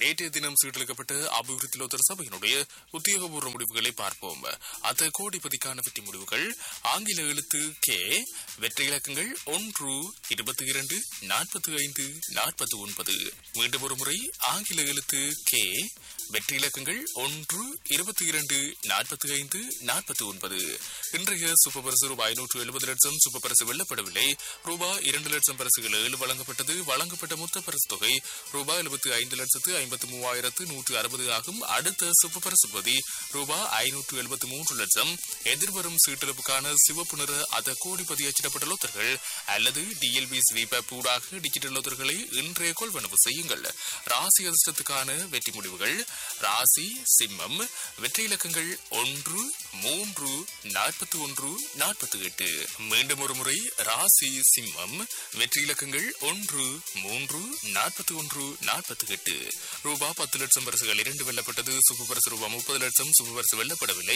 நேற்றைய தினம் சீட்டளிக்கப்பட்ட அபிவிருத்தி லோத்தர் சபையினுடைய உத்தியோகபூர்வ முடிவுகளை பார்ப்போம் அத்த கோடிபதிக்கான வெற்றி முடிவுகள் ஆங்கில எழுத்து கே வெற்றி இலக்கங்கள் ஒன்று இருபத்தி இரண்டு நாற்பத்தி ஐந்து நாற்பத்தி ஒன்பது மீண்டும் ஒரு முறை ஆங்கில எழுத்து கே வெற்றி இலக்கங்கள் ஒன்று இருபத்தி இரண்டு நாற்பத்தி ஐந்து நாற்பத்தி ஒன்பது இன்றைய சூப்பர் பரிசு ரூபாய் நூற்று எழுபது லட்சம் சூப்பர் பரிசு வெல்லப்படவில்லை ரூபாய் இரண்டு லட்சம் பரிசுகள் ஏழு வழங்கப்பட்டது வழங்கப்பட்ட மொத்த பரிசு தொகை ரூபாய் எழுபத்தி ஐந்து லட்சத்து ஐம்பத்தி மூவாயிரத்து நூற்று அறுபது ஆகும் அடுத்த சூப்பர் பரிசு பதி ரூபாய் ஐநூற்று எழுபத்தி மூன்று லட்சம் எதிர்வரும் சீட்டெடுப்புக்கான சிவப்பு நிற அத கோடிப்பதி அச்சிடப்பட்ட லோத்தர்கள் அல்லது டிஎல்பி ஸ்வீப் ஊடாக டிஜிட்டல் லோத்தர்களை இன்றைய கொள்வனவு செய்யுங்கள் ராசி அதிர்ஷ்டத்துக்கான வெற்றி முடிவுகள் ராசி சிம்மம் வெற்றி இலக்கங்கள் ஒன்று மூன்று நாற்பத்தி ஒன்று நாற்பத்தி எட்டு மீண்டும் ஒரு முறை ராசி சிம்மம் வெற்றி இலக்கங்கள் ஒன்று மூன்று நாற்பத்தி ஒன்று நாற்பத்தி எட்டு ரூபாய் பத்து லட்சம் பரிசுகள் இரண்டு வெல்லப்பட்டது சுப்பு பரிசு ரூபாய் முப்பது லட்சம் சுப்பு பரிசு வெல்லப்படவில்லை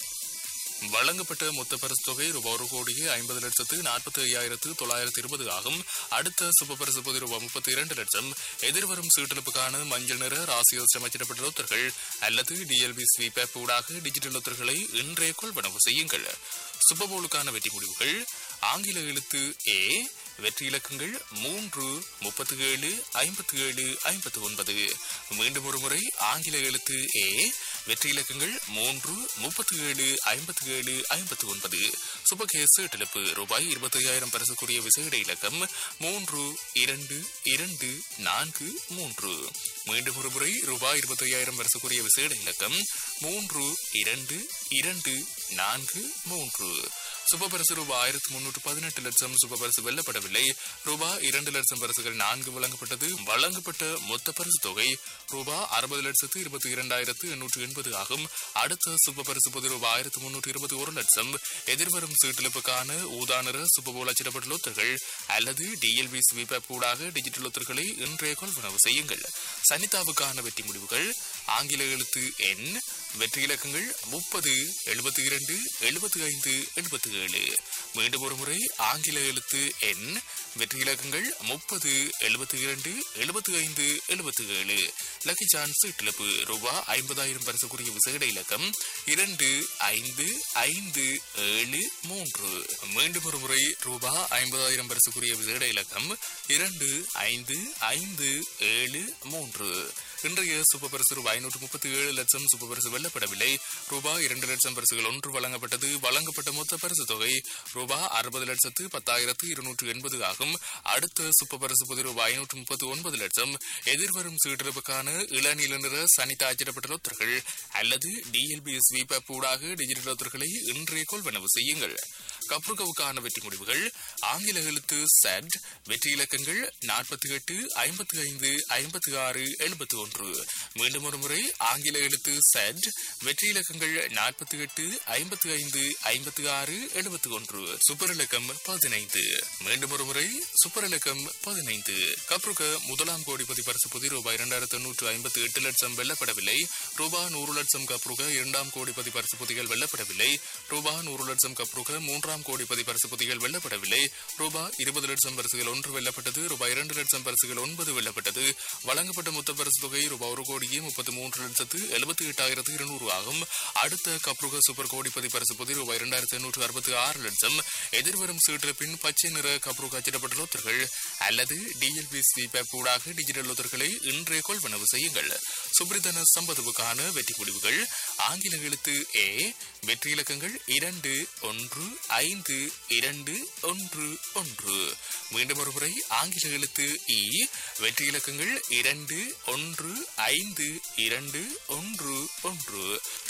வழங்கப்பட்ட மொத்த பரிசு தொகை ரூபாய் ஒரு கோடியே ஐம்பது லட்சத்து நாற்பத்தி ஐயாயிரத்து தொள்ளாயிரத்து இருபது ஆகும் அடுத்த சுப பரிசு பொது ரூபாய் முப்பத்தி இரண்டு லட்சம் எதிர்வரும் சீட்டெடுப்புக்கான மஞ்சள் நிற ராசி அமைச்சிடப்பட்ட லொத்தர்கள் அல்லது டிஎல்பி ஸ்வீப் ஆப் ஊடாக டிஜிட்டல் லொத்தர்களை இன்றைய கொள்வனவு செய்யுங்கள் சுப்பபோலுக்கான வெற்றி முடிவுகள் ஆங்கில எழுத்து ஏ வெற்றி இலக்கங்கள் மூன்று முப்பத்தி ஏழு ஐம்பத்தி ஏழு ஐம்பத்தி ஒன்பது மீண்டும் ஒரு முறை ஆங்கில எழுத்து ஏ வெற்றி இலக்கங்கள் மூன்று முப்பத்தி ஏழு ஐம்பத்தி ஏழு ஐம்பத்தி ஒன்பது சுபகேசு இட்டெழுப்பு ரூபாய் இருபத்தி ஐயாயிரம் பரிசுக்குரிய விசேட இலக்கம் மூன்று இரண்டு இரண்டு நான்கு மூன்று மீண்டும் ஒரு முறை ரூபாய் இருபத்தி ஐயாயிரம் பரிசுக்குரிய விசேட இலக்கம் மூன்று இரண்டு இரண்டு நான்கு மூன்று சுபபரிசு ரூபாய் ஆயிரத்தி முன்னூற்று பதினெட்டு லட்சம் சுபபரிசு வெல்லப்படவில்லை ரூபாய் இரண்டு லட்சம் பரிசுகள் நான்கு வழங்கப்பட்டது வழங்கப்பட்ட மொத்த பரிசு தொகை ரூபாய் அறுபது லட்சத்து இருபத்தி இரண்டாயிரத்து எண்ணூற்று எண்பது ஆகும் அடுத்த சுபபரிசு பொது ரூபாய் ஆயிரத்தி முன்னூற்று இருபத்தி ஒரு லட்சம் எதிர்வரும் சீட்டெழுப்புக்கான ஊதா நிற சுபபோல் அச்சிடப்பட்ட லொத்தர்கள் அல்லது டிஎல்பி ஸ்வீப் ஊடாக டிஜிட்டல் லொத்தர்களை இன்றைய கொள்வனவு செய்யுங்கள் சனிதாவுக்கான வெற்றி முடிவுகள் ஆங்கில எழுத்து எண் வெற்றி இலக்கங்கள் முப்பது எழுபத்தி இரண்டு எழுபத்தி ஐந்து எழுபத்தி ஏழு மீண்டும் ஒரு முறை ஆங்கில எழுத்து எண் வெற்றி இலக்கங்கள் முப்பது எழுபத்தி இரண்டு எழுபத்தி ஐந்து எழுபத்தி ஏழு லக்கி சான்ஸ் இட்டிழப்பு ரூபாய் ஐம்பதாயிரம் பரிசுக்குரிய விசேட இலக்கம் இரண்டு ஐந்து ஐந்து ஏழு மூன்று மீண்டும் ஒரு முறை ரூபாய் ஐம்பதாயிரம் பரிசுக்குரிய விசேட இலக்கம் இரண்டு ஐந்து ஐந்து ஏழு மூன்று இன்றைய சூப்பர் பரிசு ரூபாய் ஐநூற்று முப்பத்தி ஏழு லட்சம் சூப்பர் பரிசு வெல்லப்படவில்லை ரூபாய் இரண்டு லட்சம் பரிசுகள் ஒன்று வழங்கப்பட்டது வழங்கப்பட்ட மொத்த பரிசு தொகை ரூபாய் அறுபது லட்சத்து பத்தாயிரத்து இருநூற்று எண்பது ஆகும் அடுத்த சூப்பர் பரிசு பொது ரூபாய் ஐநூற்று முப்பத்தி ஒன்பது லட்சம் எதிர்வரும் சீட்டெடுப்புக்கான இளநீல நிற சனித்த அச்சிடப்பட்ட லொத்தர்கள் அல்லது டிஎல்பி ஸ்வீப் ஊடாக டிஜிட்டல் லொத்தர்களை இன்றைய கொள்வனவு செய்யுங்கள் கப்ருகவுக்கான வெற்றி முடிவுகள் ஆங்கில எழுத்து செட் வெற்றி இலக்கங்கள் நாற்பத்தி எட்டு ஐம்பத்தி ஐந்து ஐம்பத்தி ஆறு எழுபத்தி ஒன்று மீண்டும் ஒரு முறை ஆங்கில எழுத்து செட் வெற்றி இலக்கங்கள் நாற்பத்தி எட்டு ஐம்பத்தி ஐந்து ஐம்பத்தி ஆறு எழுபத்தி ஒன்று சூப்பர் இலக்கம் பதினைந்து மீண்டும் ஒரு முறை சூப்பர் இலக்கம் பதினைந்து கப்ருக முதலாம் கோடி பதி பரிசு புதி ரூபாய் இரண்டாயிரத்தி எண்ணூற்று ஐம்பத்தி எட்டு லட்சம் வெல்லப்படவில்லை ரூபாய் நூறு லட்சம் கப்ருக இரண்டாம் கோடி பதி பரிசு புதிகள் வெல்லப்படவில்லை ரூபாய் நூறு லட்சம் கப்ருக மூன்றாம் கோடி பதி பரிசு புதிகள் வெல்லப்படவில்லை ரூபாய் இருபது லட்சம் பரிசுகள் ஒன்று வெல்லப்பட்டது ரூபாய் இரண்டு லட்சம் பரிசுகள் ஒன்பது வெல்லப்பட்டது வழங்கப்பட்ட மொத்த பரிசு தொகை ரூபாய் ஒரு கோடியே முப்பத்தி மூன்று லட்சத்து எழுபத்தி எட்டாயிரத்து இருநூறு ஆகும் அடுத்த கப்ருக சூப்பர் கோடிப்பதி பரிசு பொதி ரூபாய் இரண்டாயிரத்தி எண்ணூற்று அறுபத்தி ஆறு லட்சம் எதிர்வரும் சீட்டிருப்பின் பச்சை நிற கப்ருக அச்சிடப்பட்ட லோத்தர்கள் அல்லது டிஎல்பி ஸ்வீப் ஊடாக டிஜிட்டல் லோத்தர்களை இன்றைய கொள்வனவு செய்யுங்கள் சுப்ரிதன சம்பதுவுக்கான வெற்றி முடிவுகள் ஆங்கில எழுத்து ஏ வெற்றி இலக்கங்கள் இரண்டு ஒன்று ஐந்து இரண்டு ஒன்று ஒன்று மீண்டும் ஒரு முறை ஆங்கில எழுத்து இ வெற்றி இலக்கங்கள் இரண்டு ஒன்று ஐந்து இரண்டு ஒன்று ஒன்று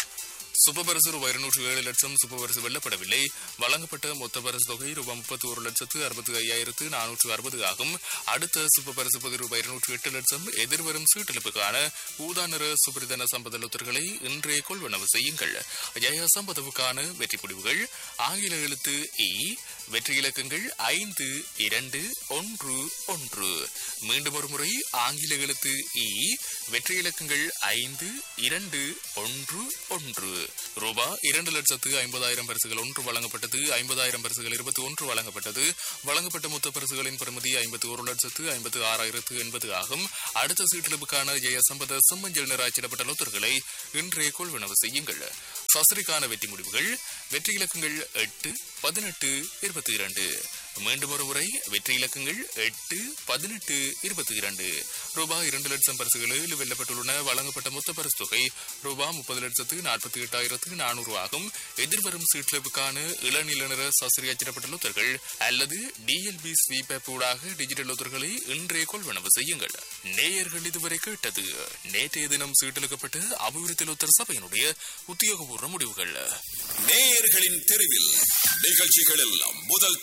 சுபபரிசு ரூபாய் இருநூற்று ஏழு லட்சம் சுபபரிசு வெல்லப்படவில்லை வழங்கப்பட்ட மொத்த பரிசு தொகை ரூபாய் முப்பத்தி ஒரு லட்சத்து அறுபத்தி ஐயாயிரத்து நானூற்று அறுபது ஆகும் அடுத்த சுபபரிசு பொது ரூபாய் இருநூற்று எட்டு லட்சம் எதிர்வரும் சீட்டெழுப்புக்கான ஊதா நிற சுபரிதன சம்பதலுத்தர்களை இன்றைய கொள்வனவு செய்யுங்கள் ஜெய சம்பதவுக்கான வெற்றி முடிவுகள் ஆங்கில எழுத்து இ வெற்றி இலக்கங்கள் ஐந்து இரண்டு ஒன்று ஒன்று மீண்டும் ஒரு முறை ஆங்கில எழுத்து இ வெற்றி இலக்கங்கள் ஐந்து இரண்டு ஒன்று ஒன்று ரூபா இரண்டு லட்சத்து ஐம்பதாயிரம் பரிசுகள் ஒன்று வழங்கப்பட்டது ஐம்பதாயிரம் பரிசுகள் இருபத்தி ஒன்று வழங்கப்பட்டது வழங்கப்பட்ட மொத்த பரிசுகளின் பெறுமதி ஐம்பத்தி ஒரு லட்சத்து ஐம்பத்து ஆறாயிரத்து எண்பது ஆகும் அடுத்த சீட்டிலுக்கான ஜெயசம்பத செம்மஞ்சள் நிற அச்சிடப்பட்ட லொத்தர்களை இன்றே கொள்வனவு செய்யுங்கள் சசரிக்கான வெற்றி முடிவுகள் வெற்றி இலக்கங்கள் எட்டு பதினெட்டு இருபத்தி இரண்டு மீண்டும் ஒரு முறை வெற்றி இலக்கங்கள் எட்டு பதினெட்டு இருபத்தி இரண்டு ரூபாய் இரண்டு லட்சம் பரிசுகளில் வெல்லப்பட்டுள்ளன வழங்கப்பட்ட மொத்த பரிசு தொகை ரூபாய் முப்பது லட்சத்து நாற்பத்தி எட்டாயிரத்து நானூறு ஆகும் எதிர்வரும் சீட்லவுக்கான இளநில நிற சசரி அச்சிடப்பட்ட லொத்தர்கள் அல்லது டிஎல்பி ஸ்வீப் ஊடாக டிஜிட்டல் லொத்தர்களை இன்றே கொள்வனவு செய்யுங்கள் நேயர்கள் இதுவரை கேட்டது நேற்றைய தினம் சீட்டெழுக்கப்பட்ட அபிவிருத்தி லொத்தர் சபையினுடைய உத்தியோகபூர்வ முடிவுகள் நேயர்களின் தெருவில் நிகழ்ச்சிகளில் முதல்